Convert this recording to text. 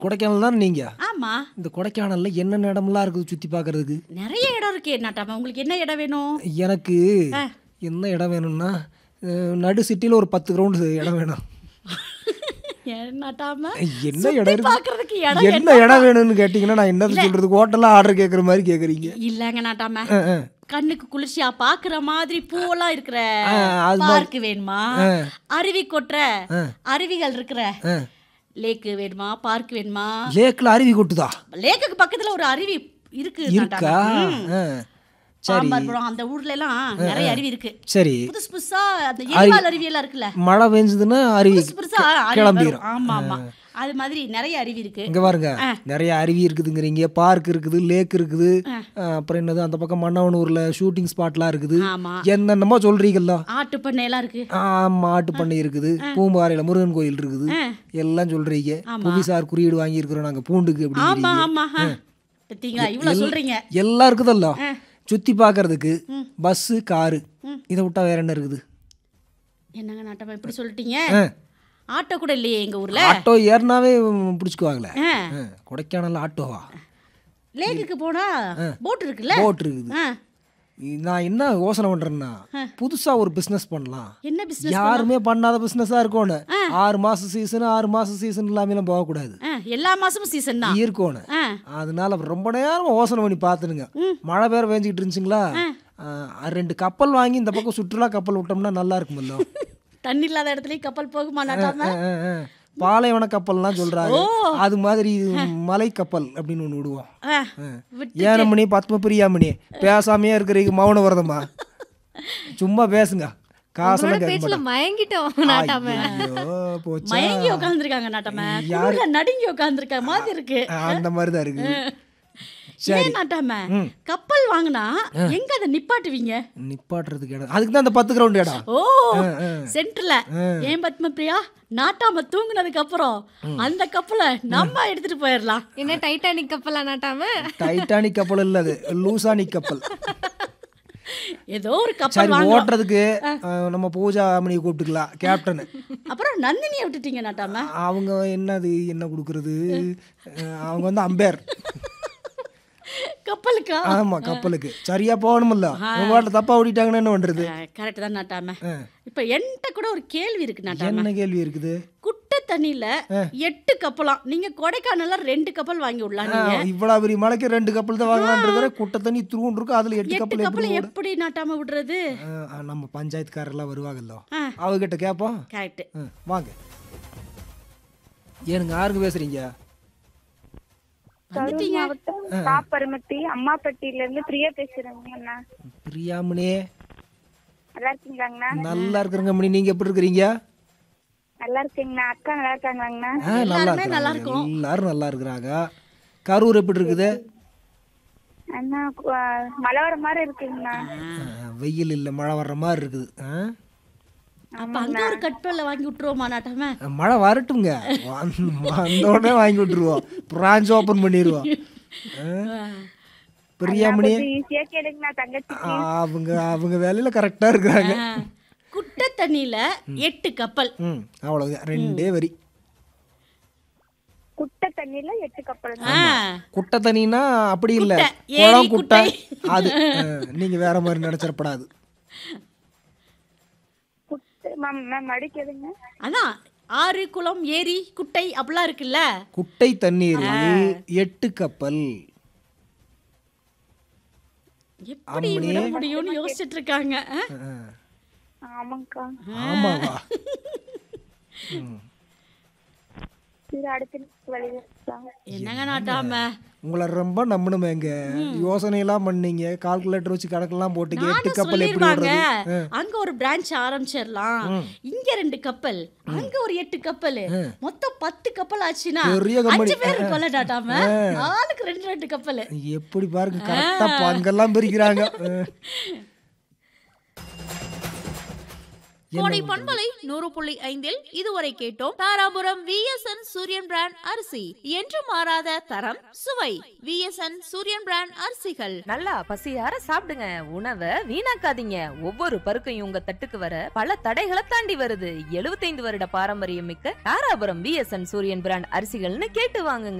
கொடைக்கானல் தான் நீங்க ஆமா இந்த கொடைக்கானல்ல என்னென்ன இடம்லாம் இருக்குது சுத்தி பார்க்கறதுக்கு நிறைய இடம் இருக்கே நாட்டாம உங்களுக்கு என்ன இடம் வேணும் எனக்கு ஆ. என்ன இடம் வேணும்னா அஹ், நடு சிட்டியில் ஒரு பத்து கிரவுண்டு இடம் வேணும் ஏன் நாட்டாம என்ன சுத்தி இடம் இருக்கு பார்க்கறதுக்கு இடம் என்ன இடம் வேணும்னு கேட்டிங்கன்னா நான் என்னது சொல்றது ஹோட்டலில் ஆர்டர் கேட்குற மாதிரி கேட்குறீங்க இல்லங்க நாட்டாம கண்ணுக்கு குளிர்ச்சியா பாக்குற மாதிரி பூவெல்லாம் இருக்கிற ஆ, அது மாதிரி. பார்க் வேணுமா அருவி கொட்டுற அருவிகள் இருக்கிற லேக்கு வேணுமா பார்க் வேணுமா லேக்கில் அருவி கொட்டுதா லேக்குக்கு பக்கத்துல ஒரு அருவி இருக்கு இருக்கா நாட்டாம. ஆ. சரி பாம்பார்புரம் அந்த ஊர்ல எல்லாம் நிறைய அருவி இருக்கு சரி புதுசு புதுசா அந்த எரிவால் அருவி எல்லாம் இருக்குல்ல மழை பெஞ்சதுன்னா அருவி புதுசு புதுசா அருவி கிளம்பிரும். வரும். ஆமா ஆமா அது மாதிரி நிறைய அருவி இருக்கு இங்க பாருங்க நிறைய அருவி இருக்குதுங்கிறீங்க பார்க் இருக்குது லேக் இருக்குது ஆ, அப்புறம் என்னது அந்த பக்கம் மன்னவனூர்ல ஷூட்டிங் ஸ்பாட்லாம் இருக்குது ஆமா என்னென்னமோ சொல்றீங்களா ஆட்டு பண்ணை எல்லாம் இருக்கு ஆமா ஆட்டு பண்ணை இருக்குது பூம்பாறையில முருகன் கோயில் இருக்குது எல்லாம் சொல்றீங்க புவிசார் குறியீடு வாங்கி இருக்கிறோம் நாங்க பூண்டுக்கு ஆமா அப்படின்னு ஆமா ஆ. பாத்தீங்களா இவ்வளவு சொல்றீங்க எல்லாம் இருக்குதல்ல சுத்தி பார்க்கறதுக்கு பஸ்ஸு காரு இதை விட்டா வேற என்ன இருக்குது என்னங்க நாட்டமா இப்படி சொல்லிட்டீங்க ஆ. ஆட்டோ கூட இல்லையே எங்க ஊர்ல ஆட்டோ ஏறினாவே பிடிச்சிக்குவாங்களே ஆ. ஆ, கொடைக்கானல் ஆட்டோவா லேக்குக்கு போனா போட் இருக்குல்ல போட் இருக்குது ஆ. நான் என்ன யோசனை பண்றேன்னா புதுசா ஒரு பிசினஸ் பண்ணலாம் என்ன பிசினஸ் யாருமே பண்ணாத பிசினஸா இருக்கணும் ஆறு மாசம் சீசன் ஆறு மாசம் சீசன் இல்லாமலாம் போகக்கூடாது எல்லா மாசமும் சீசன் தான் இருக்கணும் ஆ. அதனால ரொம்ப நேரம் யோசனை பண்ணி பார்த்துனுங்க மழை பேர் பேஞ்சிக்கிட்டு இருந்துச்சுங்களா ஆ, ரெண்டு கப்பல் வாங்கி இந்த பக்கம் சுற்றுலா கப்பல் விட்டோம்னா நல்லா இருக்குமல்ல தண்ணி இல்லாத இடத்துலயும் கப்பல் போகுமா நாட்டாம ஆ, ஆ, ஆ. பாலைவன கப்பல்லாம் சொல்றாங்க அது மாதிரி இது மலை கப்பல் அப்படின்னு ஒன்று விடுவோம் ஆ. ஏனமணி பத்ம பிரியாமணி பேசாமையே இருக்கிறீங்க மௌன விரதமா சும்மா பேசுங்க காசெல்லாம் கேட்க பேச்சுல மயங்கிட்டோம் நாட்டாம மாட்டேன் ஐயோ போச்சா மயங்கி உட்காந்துருக்காங்க நாட்டாம குளிர்ல நடுங்கி உட்காந்துருக்க மாதிரி இருக்கு அந்த மாதிரி தான் இருக்கு ஏன் நாட்டாம கப்பல் வாங்கினா எங்க அதை நிப்பாட்டுவீங்க நிப்பாட்டுறதுக்கு இடம் அதுக்கு தான் அந்த பத்து கிரவுண்ட் இடம் ஓ சென்டர்ல ஏன் பத்மபிரியா நாட்டாம தூங்குனதுக்கு அப்புறம் அந்த கப்பலை நம்ம எடுத்துட்டு போயிடலாம் என்ன டைட்டானிக் கப்பலா நாட்டாம டைட்டானிக் கப்பல் இல்ல அது லூசானிக் கப்பல் ஏதோ ஒரு கப்பல் சரி வாங்க ஓட்டுறதுக்கு அஹ், நம்ம பூஜா மணியை கூப்பிட்டுக்கலாம் கேப்டன் அப்புறம் நந்தினியை விட்டுட்டீங்க நாட்டாம அவங்க என்னது என்ன கொடுக்கறது அஹ், அவங்க வந்து அம்பேர் கப்பலுக்கா ஆமா கப்பலுக்கு சரியா போகணுமில்ல உங்க வாட்டில் தப்பா ஓடிட்டாங்கன்னா என்ன பண்றது கரெக்ட் தான் நாட்டாம இப்ப என்கிட்ட கூட ஒரு கேள்வி இருக்கு நாட்டாம என்ன கேள்வி இருக்குது குட்டை தண்ணியில எட்டு கப்பலாம் நீங்க கொடைக்கானல்ல ரெண்டு கப்பல் வாங்கி விடலாம் நீங்க ஆஹ், இவ்வளவு பெரிய மலைக்கு ரெண்டு கப்பல் தான் வாங்கலாம்னு இருக்கிற குட்டை தண்ணி துருவன் இருக்கும் அதுல எட்டு எட்டு கப்பல் எப்படி கப்பல் எப்படி நாட்டாம விடுறது ஆஹ், ஆஹ், நம்ம பஞ்சாயத்துக்காரெல்லாம் வருவாங்கல்ல ஆ. அவகிட்ட கேட்போம் கரெக்ட் ஆ, வாங்க ஏனுங்க யாருங்க பேசுறீங்க கரூர் மாவட்டம் காப்பரமட்டி அம்மாப்பட்டியில இருந்து பிரியா பேசுறேங்க அண்ணா பிரியாமணி நல்லா இருக்கீங்களாங்கண்ணா நல்லா இருக்கிறங்க மணி நீங்க எப்படி இருக்கிறீங்க நல்லா இருக்கீங்கண்ணா அக்கா நல்லா இருக்காங்களாங்கண்ணா ஆ, நல்லா இருக்கிறாங்க எல்லாரும் நல்லா இருக்கிறாங்க கரூர் எப்படி இருக்குது அண்ணா கு- ஆ, மழை வர மாதிரி இருக்குங்கண்ணா ஆ, வெயில் இல்லை மழை வர்ற மாதிரி இருக்குது ஆ? அப்ப அங்க ஒரு கப்பல்ல வாங்கி விட்டுருவோமா நாட்டாம மழை வரட்டுங்க வந்து- வந்த உடனே வாங்கி விட்டுருவோம் பிரான்ச் ஓப்பன் பண்ணிடுவோம் ஆ? பிரியாமணி கொஞ்சம் ஈஸியா கேளுங்கண்ணா தங்கச்சி ஆ, அவங்க அவங்க வேலையில கரெக்டா இருக்கிறாங்க ஆ. குட்டை தண்ணியில எட்டு கப்பல் ம் அவ்வளவுதான் ரெண்டே வரி குட்டை தண்ணியில எட்டு கப்பல் ஆ. குட்டை தண்ணினா அப்படி இல்ல குட்டை, குளம் ஏரி, குட்டை குட்டை. அது ஆ, நீங்க வேற மாதிரி நினைச்சிடப்படாது குட்டை மேம் மேம் மறுபடி கேளுங்க அதான் ஆறு குளம் ஏரி குட்டை அப்படிலாம் இருக்குல்ல குட்டை தண்ணீரில் எட்டு கப்பல் எப்படி விட முடியும்னு யோசிச்சுட்டு இருக்காங்க ஆ? ஆ, ஆமாங்கக்கா ஆமாவா சரி அடுத்த வழி என்னங்க நாட்டாம உங்களை ரொம்ப நம்பணுமேங்க யோசனையெல்லாம் பண்ணீங்க கால்குலேட்டர் வச்சு கணக்கெல்லாம் போட்டீங்க எட்டு நானும் கப்பல் எப்படி சொல்லிருவாங்க விடுறது அங்க ஒரு பிரான்ச் ஆரம்பிச்சிடலாம் இங்க ரெண்டு கப்பல் அங்க ஒரு எட்டு கப்பல் மொத்தம் பத்து கப்பல் ஆச்சுன்னா பெரிய company. அஞ்சு பேர் கொல்ல டாட்டாம ஆளுக்கு ரெண்டு ரெண்டு கப்பல் எப்படி பாருங்க கரெக்டா பங்கெல்லாம் பிரிக்கிறாங்க ஆ. கோடை பண்பலை நூறு புள்ளி ஐந்தில் இதுவரை கேட்டோம் தாராபுரம் விஎஸ்என் சூரியன் பிராண்ட் அரிசி என்று மாறாத தரம் சுவை விஎஸ்என் சூரியன் பிராண்ட் அரிசிகள் நல்லா பசியார சாப்பிடுங்க உணவை வீணாக்காதீங்க ஒவ்வொரு பருக்கையும் உங்க தட்டுக்கு வர பல தடைகளை தாண்டி வருது 75 வருட பாரம்பரியம் மிக்க தாராபுரம் விஎஸ்என் சூரியன் பிராண்ட் அரிசிகள்னு கேட்டு வாங்குங்க